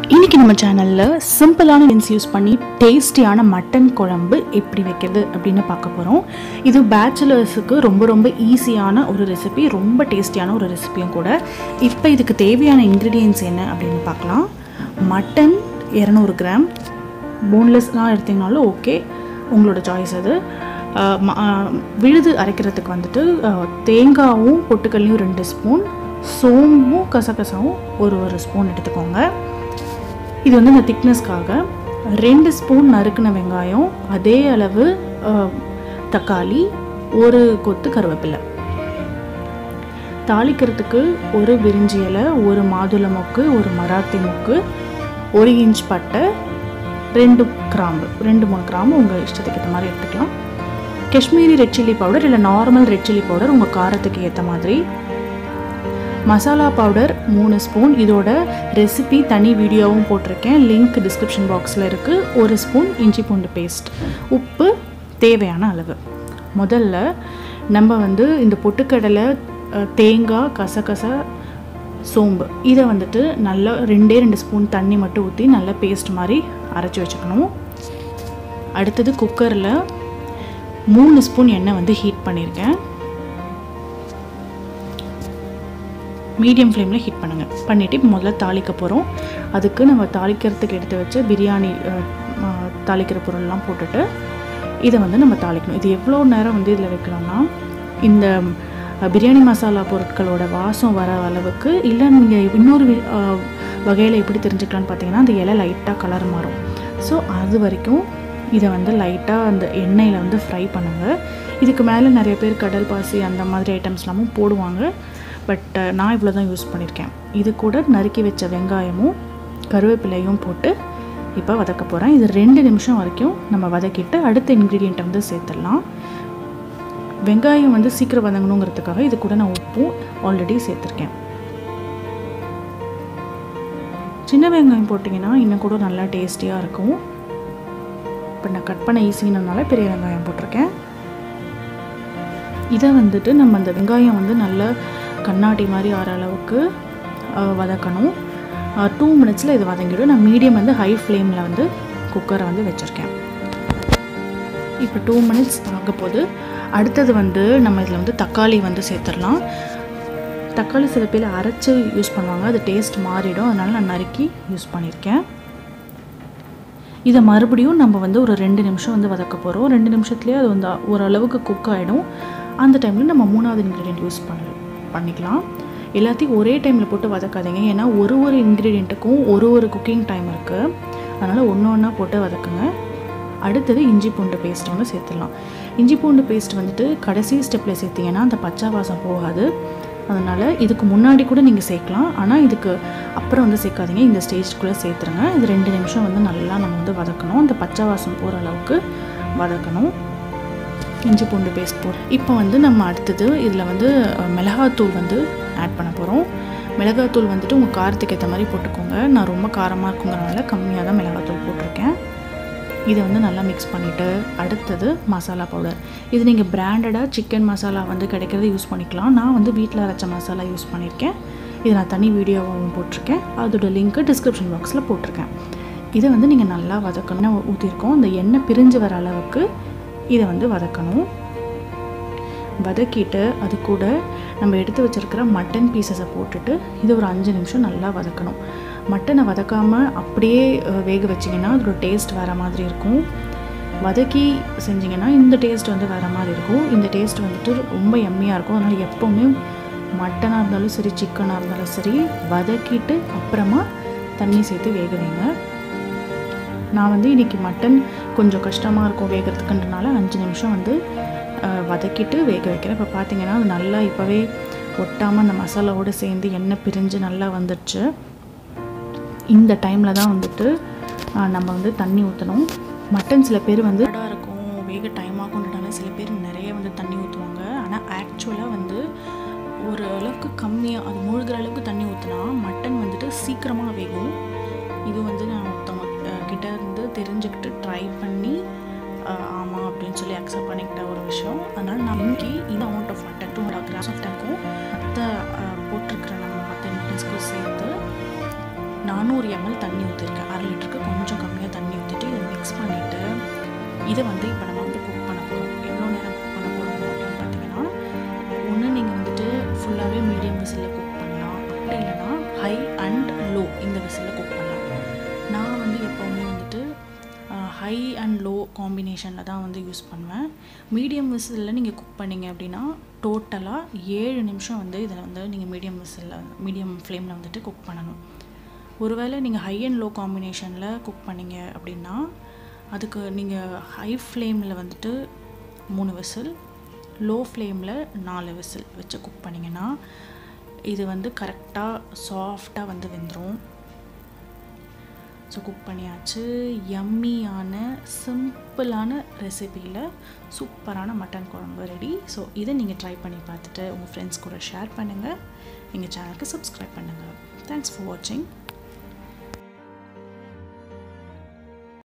இன்னைக்கு நம்ம சேனலில் சிம்பிளான இன்ஸ் யூஸ் பண்ணி டேஸ்டியான மட்டன் குழம்பு எப்படி வைக்கிறது அப்படின்னு பார்க்க போகிறோம் இது பேச்சுலர்ஸுக்கு ரொம்ப ரொம்ப ஈஸியான ஒரு ரெசிபி ரொம்ப டேஸ்டியான ஒரு ரெசிபியும் கூட இப்போ இதுக்கு தேவையான இன்க்ரீடியன்ஸ் என்ன அப்படின்னு பார்க்கலாம் மட்டன் இரநூறு கிராம் போன்லெஸ்லாம் எடுத்தீங்கனாலும் ஓகே உங்களோட சாய்ஸ் அது அஹ் ம- அஹ் விழுது அரைக்கிறதுக்கு வந்துட்டு அஹ், தேங்காவும் பொட்டுக்கல்லையும் ரெண்டு ஸ்பூன் சோம்பும் கசகசாவும் ஒரு ஒரு ஸ்பூன் எடுத்துக்கோங்க இது வந்து இந்த திக்னஸ்க்காக ரெண்டு ஸ்பூன் நறுக்கின வெங்காயம் அதே அளவு அஹ், தக்காளி ஒரு கொத்து கருவேப்பிலை தாளிக்கிறதுக்கு ஒரு விரிஞ்சி இலை ஒரு மாதுளை மொக்கு ஒரு மராத்தி மொக்கு ஒரு இன்ச் பட்டை ரெண்டு கிராம்பு ரெண்டு மூணு கிராம்பு உங்கள் இஷ்டத்துக்கு ஏற்ற மாதிரி எடுத்துக்கலாம் காஷ்மீரி ரெட் சில்லி பவுடர் இல்லை நார்மல் ரெட் சில்லி பவுடர் உங்கள் காரத்துக்கு ஏற்ற மாதிரி மசாலா பவுடர் மூணு ஸ்பூன் இதோட ரெசிபி தனி வீடியோவும் போட்டிருக்கேன் லிங்க் டிஸ்கிரிப்ஷன் பாக்ஸில் இருக்குது ஒரு ஸ்பூன் இஞ்சி பூண்டு பேஸ்ட் உப்பு தேவையான அளவு முதல்ல நம்ம வந்து இந்த பொட்டுக்கடலை அஹ், தேங்காய் கசகச சோம்பு இதை வந்துட்டு நல்லா ரெண்டே ரெண்டு ஸ்பூன் தண்ணி மட்டும் ஊற்றி நல்லா பேஸ்ட் மாதிரி அரைச்சி வச்சுக்கணும் அடுத்தது குக்கரில் மூணு ஸ்பூன் எண்ணெய் வந்து ஹீட் பண்ணியிருக்கேன் மீடியம் ஃப்ளேமில் ஹீட் பண்ணுங்கள் பண்ணிவிட்டு இப்போ முதல்ல தாளிக்க போகிறோம் அதுக்கு நம்ம தாளிக்கிறதுக்கு எடுத்து வச்ச பிரியாணி அஹ், அஹ், தாளிக்கிற பொருள்லாம் போட்டுட்டு இதை வந்து நம்ம தாளிக்கணும் இது எவ்வளோ நேரம் வந்து இதில் வைக்கலாம்னா இந்த அஹ், பிரியாணி மசாலா பொருட்களோட வாசம் வர அளவுக்கு இல்லை நீங்கள் இன்னொரு வகையில் எப்படி தெரிஞ்சுக்கலாம்னு பார்த்தீங்கன்னா அந்த இலை லைட்டாக கலர் மாறும் ஸோ அது வரைக்கும் இதை வந்து லைட்டாக அந்த எண்ணெயில் வந்து ஃப்ரை பண்ணுங்கள் இதுக்கு மேலே நிறைய பேர் கடல் பாசி அந்த மாதிரி ஐட்டம்ஸ்லாமும் போடுவாங்க பட் நான் இவ்வளோ தான் யூஸ் பண்ணியிருக்கேன் இது கூட நறுக்கி வச்ச வெங்காயமும் கருவேப்பிலையும் போட்டு இப்போ வதக்க போகிறேன் இது ரெண்டு நிமிஷம் வரைக்கும் நம்ம வதக்கிட்டு அடுத்த இன்க்ரீடியண்ட்டை வந்து சேர்த்துடலாம் வெங்காயம் வந்து சீக்கிரம் வதங்கணுங்கிறதுக்காக இது கூட நான் உப்பும் ஆல்ரெடி சேர்த்துருக்கேன் சின்ன வெங்காயம் போட்டிங்கன்னா இன்னும் கூட நல்லா டேஸ்டியாக இருக்கும் இப்போ நான் கட் பண்ண ஈஸினதுனால பெரிய வெங்காயம் போட்டிருக்கேன் இதை வந்துட்டு நம்ம அந்த வெங்காயம் வந்து நல்லா கண்ணாடி மாதிரி ஆற அளவுக்கு அஹ், வதக்கணும் டூ மினிட்ஸில் இது வதங்கிடும் நான் மீடியம் வந்து ஹை ஃப்ளேமில் வந்து குக்கரை வந்து வச்சுருக்கேன் இப்போ டூ மினிட்ஸ் ஆக போது அடுத்தது வந்து நம்ம இதில் வந்து தக்காளி வந்து சேர்த்துடலாம் தக்காளி சில பேர் அரைச்சி யூஸ் பண்ணுவாங்க அது டேஸ்ட் மாறிடும் அதனால நான் நறுக்கி யூஸ் பண்ணியிருக்கேன் இதை மறுபடியும் நம்ம வந்து ஒரு ரெண்டு நிமிஷம் வந்து வதக்க போகிறோம் ரெண்டு நிமிஷத்துலேயே அது வந்து ஓரளவுக்கு குக் ஆகிடும் அந்த டைமில் நம்ம மூணாவது இன்க்ரீடியன்ட் யூஸ் பண்ண பண்ணிக்கலாம் எல்லாத்தையும் ஒரே டைமில் போட்டு வதக்காதீங்க ஏன்னா ஒரு ஒரு இன்க்ரீடியண்ட்டுக்கும் ஒரு ஒரு குக்கிங் டைம் இருக்குது அதனால் ஒன்று ஒன்றா போட்டு வதக்குங்க அடுத்தது இஞ்சி பூண்டு பேஸ்ட் வந்து சேர்த்துடலாம் இஞ்சி பூண்டு பேஸ்ட் வந்துட்டு கடைசி ஸ்டெப்பில் சேர்த்தீங்கன்னா அந்த பச்சை வாசம் போகாது அதனால் இதுக்கு முன்னாடி கூட நீங்கள் சேர்க்கலாம் ஆனால் இதுக்கு அப்புறம் வந்து சேர்க்காதீங்க இந்த ஸ்டேஜ்குள்ளே சேர்த்துருங்க இது ரெண்டு நிமிஷம் வந்து நல்லா நம்ம வந்து வதக்கணும் அந்த பச்சை வாசம் போகிற அளவுக்கு வதக்கணும் இஞ்சி பூண்டு பேஸ்ட் போட்டு இப்போ வந்து நம்ம அடுத்தது இதில் வந்து அஹ், மிளகாத்தூள் வந்து ஆட் பண்ண போகிறோம் மிளகாத்தூள் வந்துட்டு உங்கள் காரத்துக்கு ஏற்ற மாதிரி போட்டுக்கோங்க நான் ரொம்ப காரமாக இருக்குங்கிறனால கம்மியாக தான் மிளகாத்தூள் போட்டிருக்கேன் இதை வந்து நல்லா மிக்ஸ் பண்ணிவிட்டு அடுத்தது மசாலா பவுடர் இது நீங்கள் பிராண்டடாக சிக்கன் மசாலா வந்து கிடைக்கிறத யூஸ் பண்ணிக்கலாம் நான் வந்து வீட்டில் அரைச்ச மசாலா யூஸ் பண்ணியிருக்கேன் இது நான் தனி வீடியோவாகவும் போட்டிருக்கேன் அதோட லிங்க்கு டிஸ்கிரிப்ஷன் பாக்ஸில் போட்டிருக்கேன் இதை வந்து நீங்கள் நல்லா வதக்கணும் ஊற்றிருக்கோம் அந்த எண்ணெய் பிரிஞ்சு வர அளவுக்கு இதை வந்து வதக்கணும் வதக்கிட்டு அது கூட நம்ம எடுத்து வச்சிருக்கிற மட்டன் பீசஸை போட்டுட்டு இது ஒரு அஞ்சு நிமிஷம் நல்லா வதக்கணும் மட்டனை வதக்காமல் அப்படியே அஹ், வேக வச்சிங்கன்னா அதோட டேஸ்ட் வேறு மாதிரி இருக்கும் வதக்கி செஞ்சிங்கன்னா இந்த டேஸ்ட் வந்து வேறு மாதிரி இருக்கும் இந்த டேஸ்ட் வந்துட்டு ரொம்ப எம்மியாக இருக்கும் அதனால் எப்போவுமே மட்டனாக இருந்தாலும் சரி சிக்கனாக இருந்தாலும் சரி வதக்கிட்டு அப்புறமா தண்ணி சேர்த்து வேக வைங்க நான் வந்து இன்றைக்கி மட்டன் கொஞ்சம் கஷ்டமாக இருக்கும் வேகிறதுக்குன்றனால அஞ்சு நிமிஷம் வந்து அஹ், வதக்கிட்டு வேக வைக்கிறேன் இப்போ பார்த்தீங்கன்னா அது நல்லா இப்போவே ஒட்டாமல் அந்த மசாலாவோடு சேர்ந்து எண்ணெய் பிரிஞ்சு நல்லா வந்துடுச்சு இந்த டைமில் தான் வந்துட்டு அஹ், நம்ம வந்து தண்ணி ஊற்றணும் மட்டன் சில பேர் வந்து ஹார்டாக இருக்கும் வேக டைம் ஆகுன்றனால சில பேர் நிறைய வந்து தண்ணி ஊற்றுவாங்க ஆனால் ஆக்சுவலாக வந்து ஒரு அளவுக்கு கம்மியாக அது மூழ்கிற அளவுக்கு தண்ணி ஊற்றினா மட்டன் வந்துட்டு சீக்கிரமாக வேகும் இது வந்து நான் ஒருத்தவங்க அஹ், கிட்ட இருந்து தெரிஞ்சுக்கிட்டு ட்ரை பண்ணி அஹ், ஆமாம் அப்படின்னு சொல்லி அக்செப்ட் பண்ணிக்கிட்ட ஒரு விஷயம் அதனால் நான் இங்கே இந்த amount of mutton two hundred grams of டங்கும் மற்ற போட்டிருக்கிற நம்ம மற்ற இன்க்ரீடியன்ஸ்க்கும் சேர்த்து நானூறு எம்எல் தண்ணி ஊற்றிருக்கேன் அரை லிட்டருக்கு கொஞ்சம் கம்மியாக தண்ணி ஊற்றிட்டு இதை மிக்ஸ் பண்ணிவிட்டு இதை வந்து இப்போ நம்ம வந்து குக் பண்ண போகிறோம் எவ்வளோ நேரம் குக் பண்ண போகிறோம் அப்படின்னு பார்த்தீங்கன்னா ஒன்று நீங்கள் வந்துட்டு ஃபுல்லாகவே மீடியம் விசிலில் குக் பண்ணலாம் அப்படி இல்லைன்னா ஹை அண்ட் லோ இந்த விசிலில் குக் பண்ணலாம் நான் வந்து எப்போவுமே வந்துட்டு ஹை அண்ட் லோ காம்பினேஷனில் தான் வந்து யூஸ் பண்ணுவேன் மீடியம் விசிலில் நீங்கள் குக் பண்ணீங்க அப்படின்னா டோட்டலாக ஏழு நிமிஷம் வந்து இதில் வந்து நீங்கள் மீடியம் விசிலில் மீடியம் ஃப்ளேமில் வந்துட்டு குக் பண்ணணும் ஒருவேளை நீங்கள் ஹை அண்ட் லோ காம்பினேஷனில் குக் பண்ணீங்க அப்படின்னா அதுக்கு நீங்கள் ஹை ஃப்ளேமில் வந்துட்டு மூணு விசில் லோ ஃப்ளேமில் நாலு விசில் வச்சு குக் பண்ணிங்கன்னா இது வந்து கரெக்டாக சாஃப்டாக வந்து வெந்துடும் ஸோ குக் பண்ணியாச்சு யம்மியான சிம்பிளான ரெசிபியில் சூப்பரான மட்டன் குழம்பு ரெடி ஸோ இதை நீங்கள் ட்ரை பண்ணி பார்த்துட்டு உங்கள் ஃப்ரெண்ட்ஸ் கூட ஷேர் பண்ணுங்கள் எங்கள் சேனலுக்கு சப்ஸ்கிரைப் பண்ணுங்கள் தேங்க்ஸ் ஃபார் வாட்சிங்